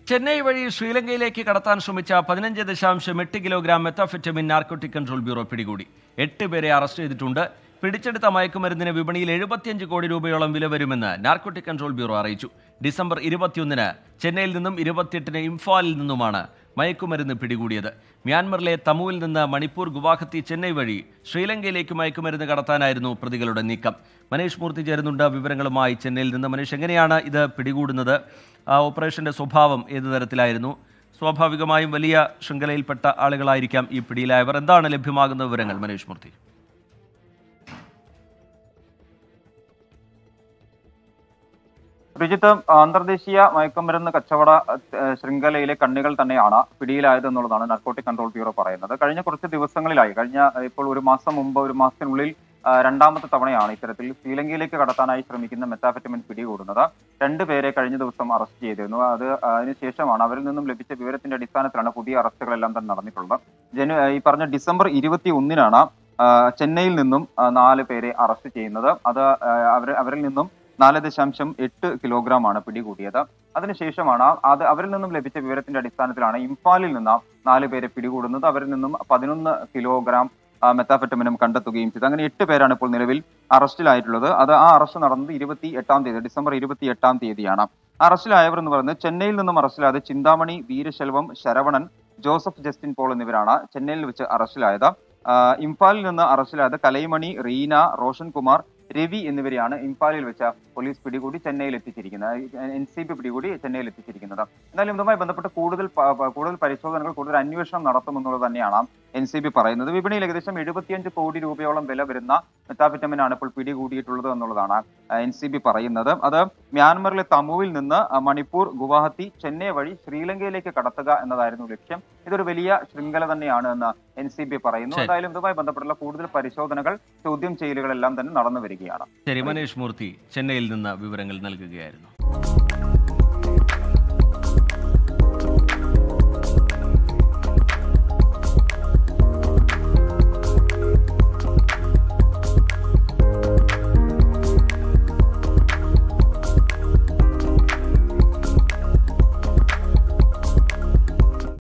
ചെന്നൈ വഴി ശ്രീലങ്കയിലേക്ക് കടത്താൻ ശ്രമിച്ച പതിനഞ്ച് ദശാംശം എട്ട് kilogram methamphetamine narcotic control bureau പിടികൂടി എട്ട് പേരെ അറസ്റ്റ് ചെയ്തിട്ടുണ്ട് പിടിച്ചെടുത്ത മയക്കുമരുന്നിന് വിപണിയിൽ എഴുപത്തിയഞ്ച് കോടി രൂപയോളം വില വരുമെന്ന് നാർക്കോട്ടിക് കൺട്രോൾ ബ്യൂറോ അറിയിച്ചു ഡിസംബർ ഇരുപത്തിയൊന്നിന് ചെന്നൈയിൽ നിന്നും ഇരുപത്തിയെട്ടിന് ഇംഫാലിൽ നിന്നുമാണ് മയക്കുമരുന്ന് പിടികൂടിയത് മ്യാൻമറിലെ തമുവിൽ നിന്ന് മണിപ്പൂർ ഗുവാഹത്തി ചെന്നൈ വഴി ശ്രീലങ്കയിലേക്ക് മയക്കുമരുന്ന് കടത്താനായിരുന്നു പ്രതികളുടെ നീക്കം മനീഷ് മൂർത്തി ചേരുന്നുണ്ട് വിവരങ്ങളുമായി ചെന്നൈയിൽ നിന്ന് മനീഷ് എങ്ങനെയാണ് ഇത് പിടികൂടുന്നത് ആ ഓപ്പറേഷന്റെ സ്വഭാവം ഏതു തരത്തിലായിരുന്നു സ്വാഭാവികമായും വലിയ ശൃംഖലയിൽപ്പെട്ട ആളുകളായിരിക്കാം ഈ പിടിയിലായവർ എന്താണ് ലഭ്യമാകുന്ന വിവരങ്ങൾ മനീഷ് മൂർത്തി രുചിത്ത് അന്തർദേശീയ മയക്കുമരുന്ന് കച്ചവട ഏഹ്, ശൃംഖലയിലെ കണ്ണികൾ തന്നെയാണ് പിടിയിലായത് എന്നുള്ളതാണ് നർക്കോട്ടിക് കൺട്രോൾ ബ്യൂറോ പറയുന്നത് കഴിഞ്ഞ കുറച്ച് ദിവസങ്ങളിലായി കഴിഞ്ഞ ഏഹ്, ഇപ്പോൾ ഒരു മാസം മുമ്പ് ഒരു മാസത്തിനുള്ളിൽ ആ, രണ്ടാമത്തെ തവണയാണ് ഇത്തരത്തിൽ ശ്രീലങ്കയിലേക്ക് കടത്താനായി ശ്രമിക്കുന്ന മെത്താഫെറ്റമിൻ പിടികൂടുന്നത് രണ്ടുപേരെ കഴിഞ്ഞ ദിവസം അറസ്റ്റ് ചെയ്തിരുന്നു അത് അതിനുശേഷമാണ് അവരിൽ നിന്നും ലഭിച്ച വിവരത്തിന്റെ അടിസ്ഥാനത്തിലാണ് പുതിയ അറസ്റ്റുകളെല്ലാം തന്നെ നടന്നിട്ടുള്ളത് ജനു ഈ പറഞ്ഞ ഡിസംബർ ഇരുപത്തി ഒന്നിനാണ് ചെന്നൈയിൽ നിന്നും ആ, നാല് പേരെ അറസ്റ്റ് ചെയ്യുന്നത് അത് ആ, അവർ അവരിൽ നിന്നും നാല് ദശാംശം എട്ട് കിലോഗ്രാം ആണ് പിടികൂടിയത് അതിനുശേഷമാണ് അത് അവരിൽ നിന്നും ലഭിച്ച വിവരത്തിന്റെ അടിസ്ഥാനത്തിലാണ് ഇംഫാലിൽ നിന്ന് നാല് പേരെ പിടികൂടുന്നത് അവരിൽ നിന്നും പതിനൊന്ന് കിലോഗ്രാം ആ, മെത്താഫെറ്റമിനും കണ്ടെത്തുകയും ചെയ്തു അങ്ങനെ എട്ട് പേരാണ് ഇപ്പോൾ നിലവിൽ അറസ്റ്റിലായിട്ടുള്ളത് അത് ആ അറസ്റ്റ് നടന്നത് ഇരുപത്തി എട്ടാം തീയതി ഡിസംബർ ഇരുപത്തി എട്ടാം തീയതിയാണ് അറസ്റ്റിലായവർ എന്ന് പറയുന്നത് ചെന്നൈയിൽ നിന്നും അറസ്റ്റിലായത് Chinthamani Veeraselvam Saravanan Joseph Justin Paul എന്നിവരാണ് ചെന്നൈയിൽ വെച്ച് അറസ്റ്റിലായത് ആ, ഇംഫാലിൽ നിന്ന് അറസ്റ്റിലായത് കലൈമണി റീന റോഷൻ കുമാർ രവി എന്നിവരെയാണ് ഇംഫാലിൽ വെച്ച് പോലീസ് പിടികൂടി ചെന്നൈയിൽ എത്തിച്ചിരിക്കുന്നത് എൻ സി ബി പിടികൂടി ചെന്നൈയിൽ എത്തിച്ചിരിക്കുന്നത് എന്നാലും ഇതുമായി ബന്ധപ്പെട്ട് കൂടുതൽ പ- പ- കൂടുതൽ പരിശോധനകൾ കൂടുതൽ അന്വേഷണം നടത്തുമെന്നുള്ളത് തന്നെയാണ് എൻ സി ബി പറയുന്നത് വിപണിയിൽ ഏകദേശം എഴുപത്തിയഞ്ച് കോടി രൂപയോളം വില വരുന്ന മെത്താഫിറ്റമിൻ ആണ് ഇപ്പോൾ പിടികൂടിയിട്ടുള്ളത് എന്നുള്ളതാണ് എൻ സി ബി പറയുന്നത് അത് മ്യാൻമറിലെ തമുവിൽ നിന്ന് ആ, മണിപ്പൂർ ഗുവാഹത്തി ചെന്നൈ വഴി ശ്രീലങ്കയിലേക്ക് കടത്തുക എന്നതായിരുന്നു ലക്ഷ്യം ഇതൊരു വലിയ ശൃംഖല തന്നെയാണ് എന്ന് എൻ സി ബി പറയുന്നു ശരി. എന്തായാലും ഇതുമായി ബന്ധപ്പെട്ടുള്ള കൂടുതൽ പരിശോധനകൾ ചോദ്യം ചെയ്യലുകളെല്ലാം തന്നെ നടന്നു വരികയാണ് ശരി മനീഷ് മൂർത്തി ചെന്നൈയിൽ നിന്ന് വിവരങ്ങൾ നൽകുകയായിരുന്നു